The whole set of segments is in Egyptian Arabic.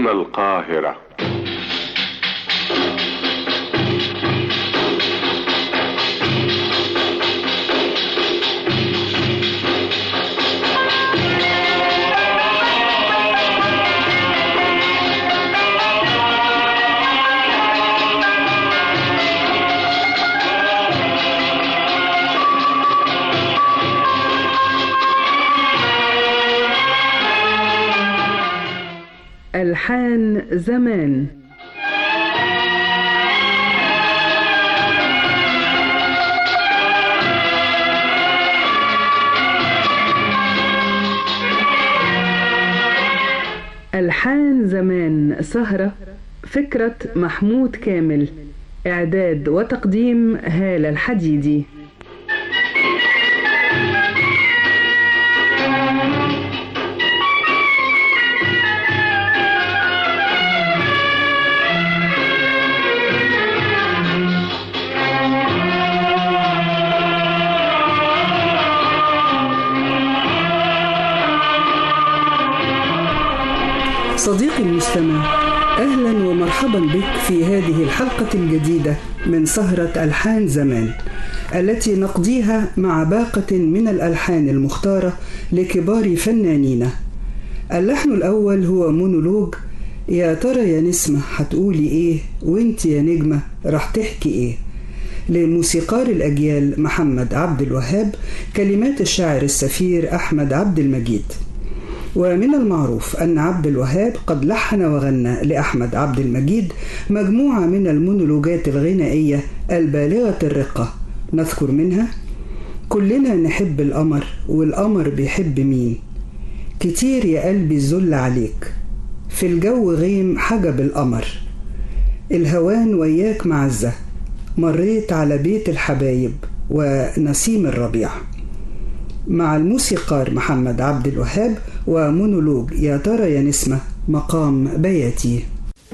هنا القاهرة ألحان زمان ألحان زمان سهرة فكرة محمود كامل إعداد وتقديم هالة الحديدي صديقي المستمع اهلا ومرحبا بك في هذه الحلقه الجديده من سهره الحان زمان التي نقضيها مع باقه من الالحان المختاره لكبار فنانينا اللحن الاول هو مونولوج يا ترى يا نسمه هتقولي ايه وانت يا نجمه راح تحكي ايه لموسيقار الأجيال محمد عبد الوهاب كلمات الشاعر السفير أحمد عبد المجيد ومن المعروف أن عبد الوهاب قد لحن وغنى لأحمد عبد المجيد مجموعة من المونولوجات الغنائية البالغة الرقة نذكر منها كلنا نحب القمر والقمر بيحب مين كتير يا قلبي الذل عليك في الجو غيم حجب القمر الهوان وياك معزة مريت على بيت الحبايب ونسيم الربيع مع الموسيقار محمد عبد الوهاب ومونولوج يا ترى يا نسمة مقام بياتي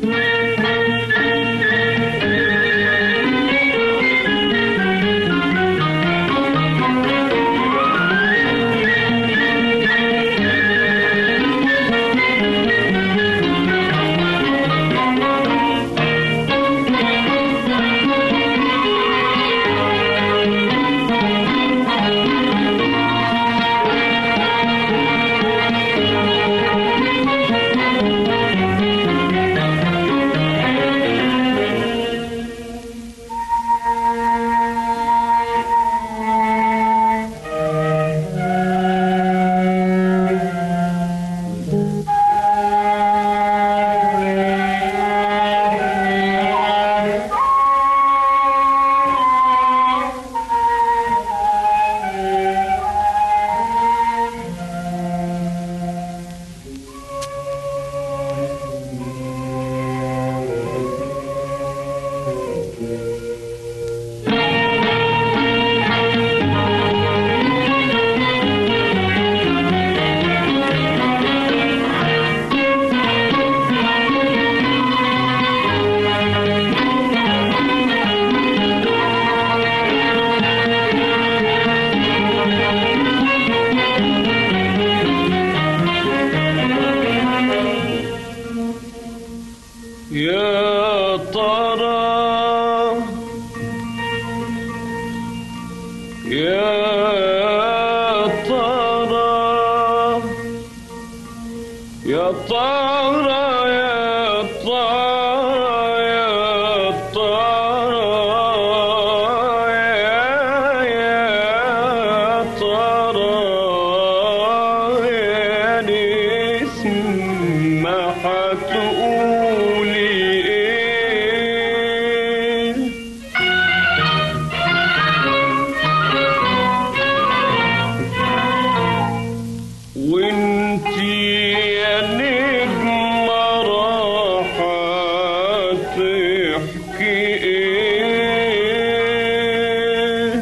يا ترى يا ترى يا ترى يا ترى يا ترى يا يا ترى يا نسمة هتقولي ايه وانتي يا نجمة راحة تحكي ايه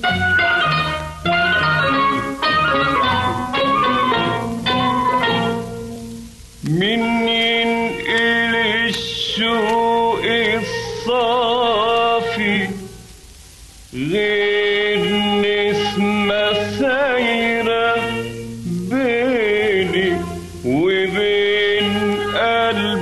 من ينقل الشوق الصافي غير نسمة سايرة بيني وبين قلبي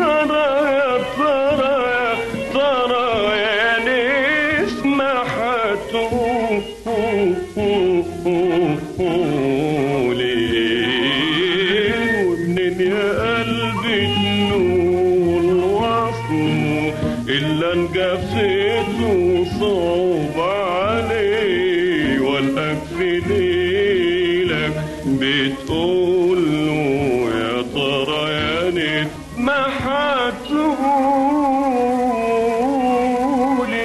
نقول وصله إلا انجفت وصعب عليه والقاك في ليلك بتقول له يا ترى يا نت ما هتقولي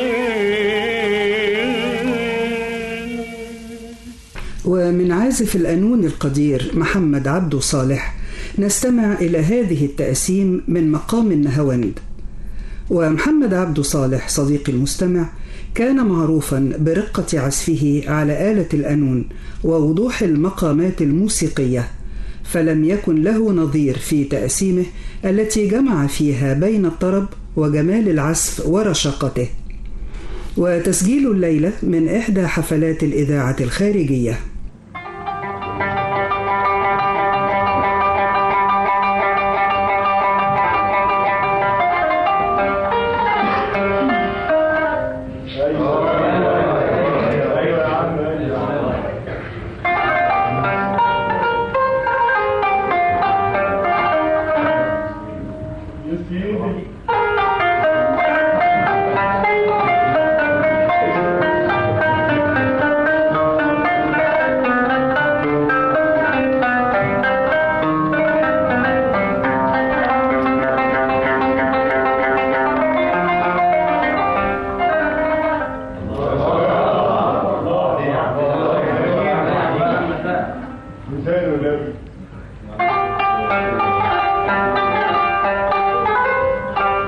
ايه ومن عازف القانون القدير محمد عبده صالح نستمع إلى هذه التأسيم من مقام النهاوند ومحمد عبده صالح صديقي المستمع كان معروفا برقة عزفه على آلة القانون ووضوح المقامات الموسيقية فلم يكن له نظير في تأسيمه التي جمع فيها بين الطرب وجمال العزف ورشاقته وتسجيل الليلة من إحدى حفلات الإذاعة الخارجية مثال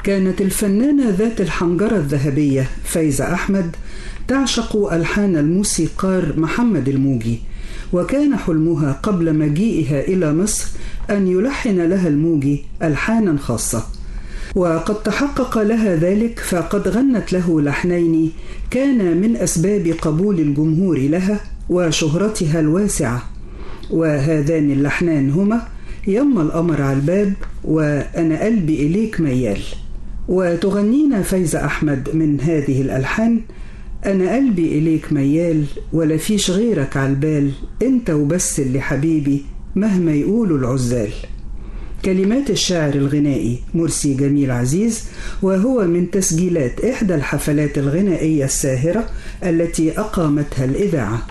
كانت الفنانة ذات الحنجرة الذهبية فايزة أحمد تعشق ألحان الموسيقار محمد الموجي وكان حلمها قبل مجيئها إلى مصر أن يلحن لها الموجي ألحانا خاصة وقد تحقق لها ذلك فقد غنت له لحنين كان من أسباب قبول الجمهور لها وشهرتها الواسعة وهذان اللحنان هما يما القمر على الباب وأنا قلبي إليك ميال وتغنينا فايزة أحمد من هذه الألحان أنا قلبي إليك ميال ولا فيش غيرك على البال أنت وبس اللي حبيبي مهما يقولوا العزال كلمات الشاعر الغنائي مرسي جميل عزيز وهو من تسجيلات إحدى الحفلات الغنائية الساهرة التي أقامتها الإذاعة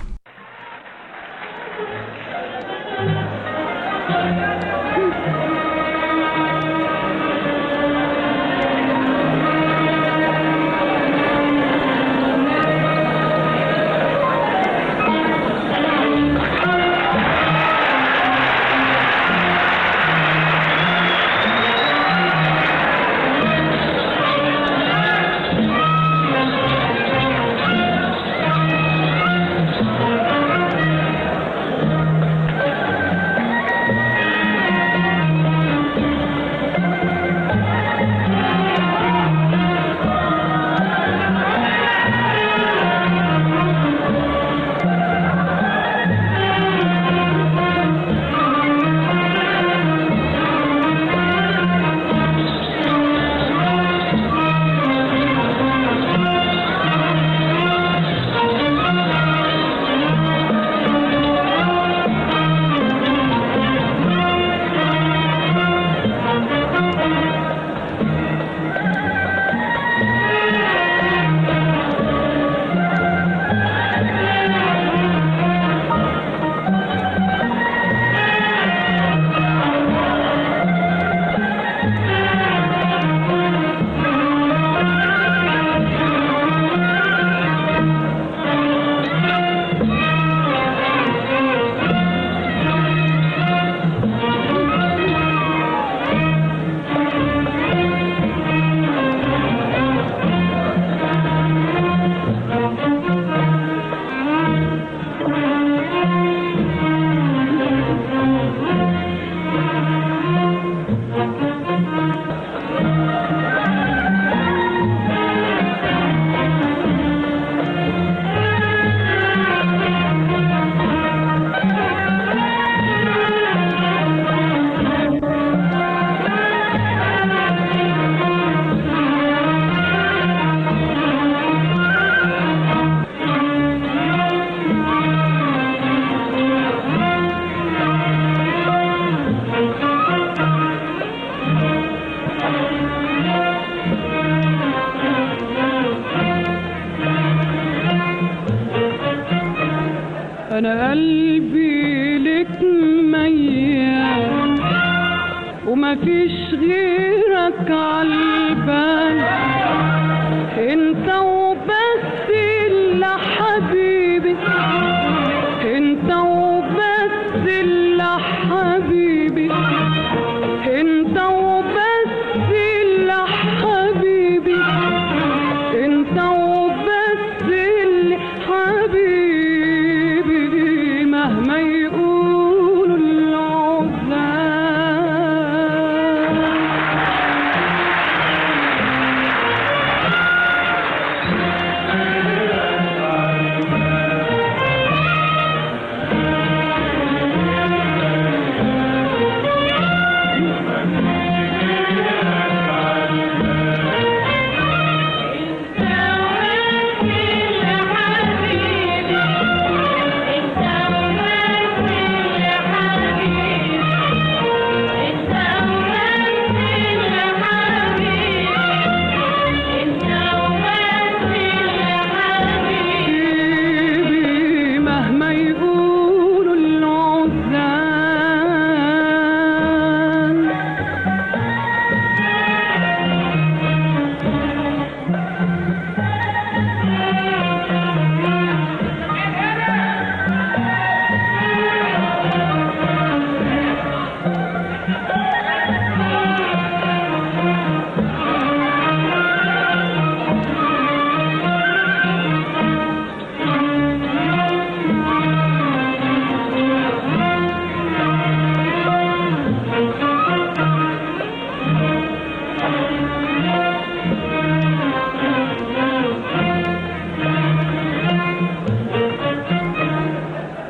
انا قلبي لك ميال وما فيش غيرك عالبال انت وبس اللي حبيبي انت وبس اللي حبيبي انت وبس اللي حبيبي انت وبس اللي حبيبي مهما يقولوا العزال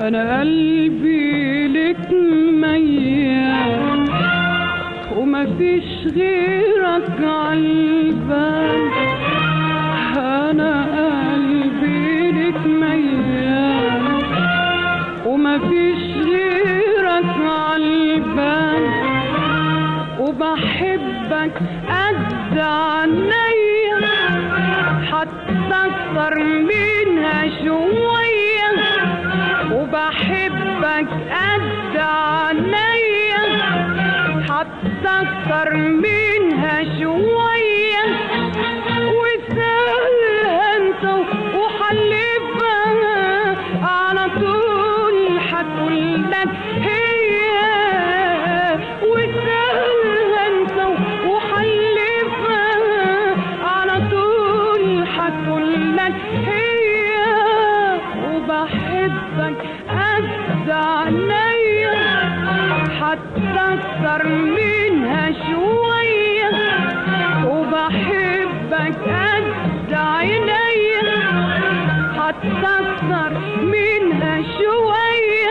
انا قلبي لك ميال ومفيش غيرك عالبال انا قلبي لك ميال ومفيش غيرك عالبال وبحبك قد عينيا حتى اكتر منها شوية وبحبك قد عينيا حتى اكتر منها شوية وسهلها انت وحلفها على طول هتقولك هي وسهلها انت وحلفها على طول هتقولك هي وبحبك قد عينيا حتى اكتر منها شوية وبحبك قد عينيا حتى اكتر منها شوية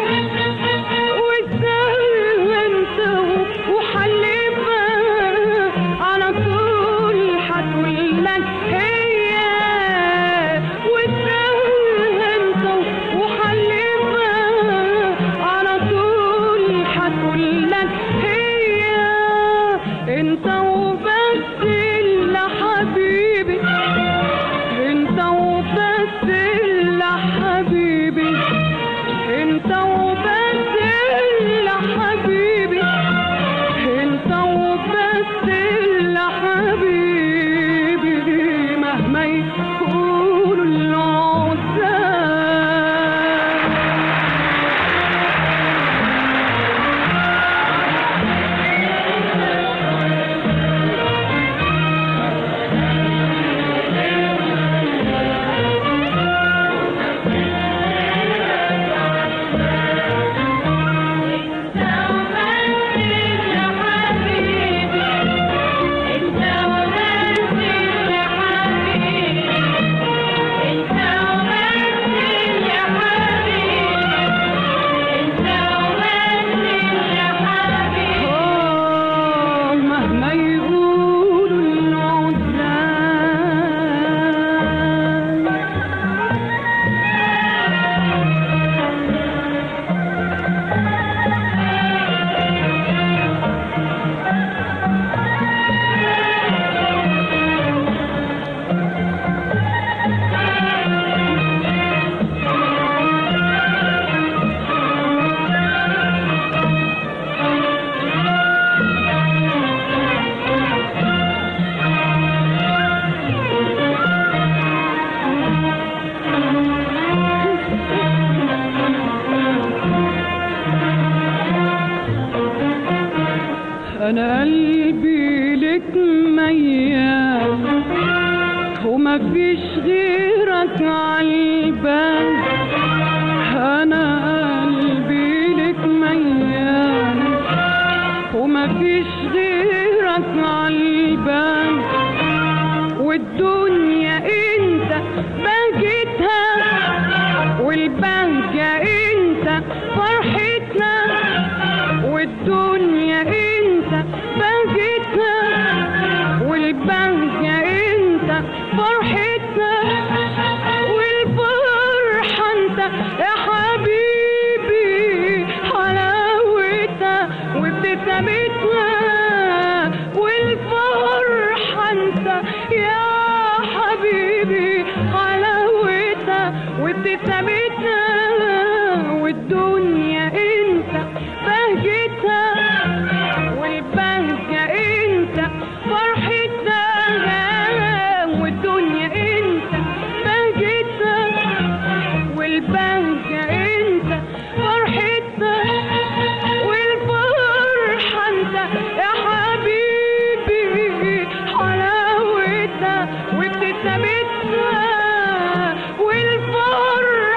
وسهل انت وحلفها على طول هتقولك هي وسهل انت وحلفها على طول هتقولك هي انت وبس اللي حبيبي انت وبس اللي حبيبي انت وبس اللي حبيبي انت وبس اللي حبيبي مهما يقولوا العزاب آه، مهما يقولوا العزاب انا قلبي لك ميال ومفيش غيرك عالبال انا قلبي لك ميال ومفيش غيرك عالبال والدنيا انت بهجتها والبهجة انت فرحتنا والدنيا انت بهجتنا والبهجة انت فرحتنا والفرحة انت يا حبيبي حلاوتها وابتسامتنا والفرحة انت يا حبيبي حلاوتها وابتسامتها والدنيا انت بهجتها والبهجة انت فرحتها والدنيا انت بهجتها والبهجة انت فرحتها والفرحة انت يا حبيبي حلاوتها وابتسامتها والفرحة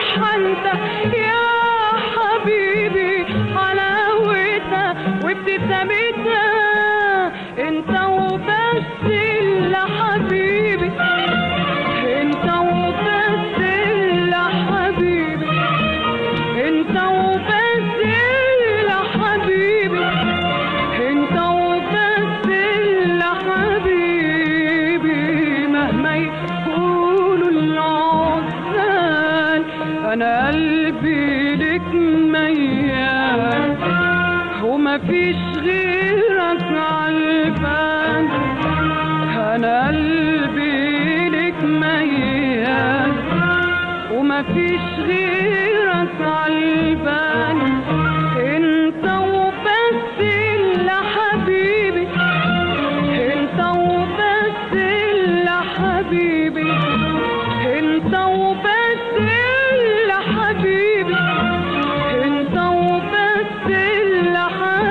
مفيش غيرك عالبال انت وبس اللي حبيبي انت وبس اللي حبيبي انت وبس اللي حبيبي انت وبس اللي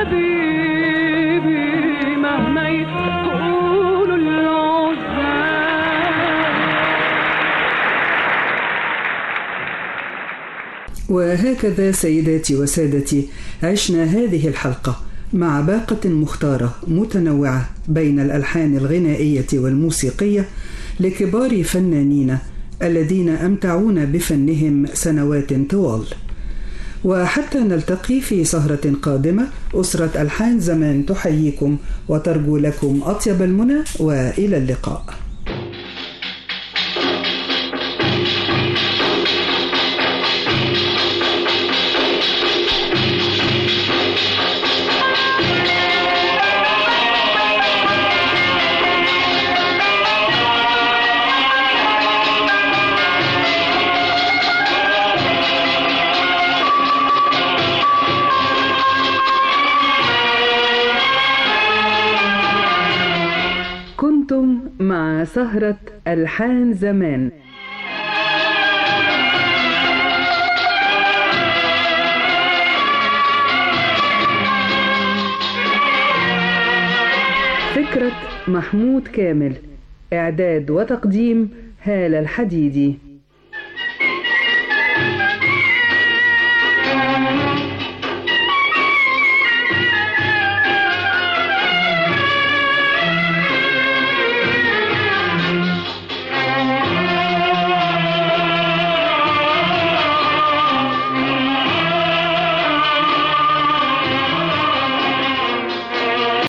حبيبي مهما يقولوا العزاب وهكذا سيداتي وسادتي عشنا هذه الحلقة مع باقة مختارة متنوعة بين الألحان الغنائية والموسيقية لكبار فنانين الذين أمتعونا بفنهم سنوات طوال وحتى نلتقي في سهرة قادمة أسرة ألحان زمان تحييكم وترجو لكم أطيب المنى وإلى اللقاء كنتم مع سهرة ألحان زمان فكرة محمود كامل إعداد وتقديم هالة الحديدي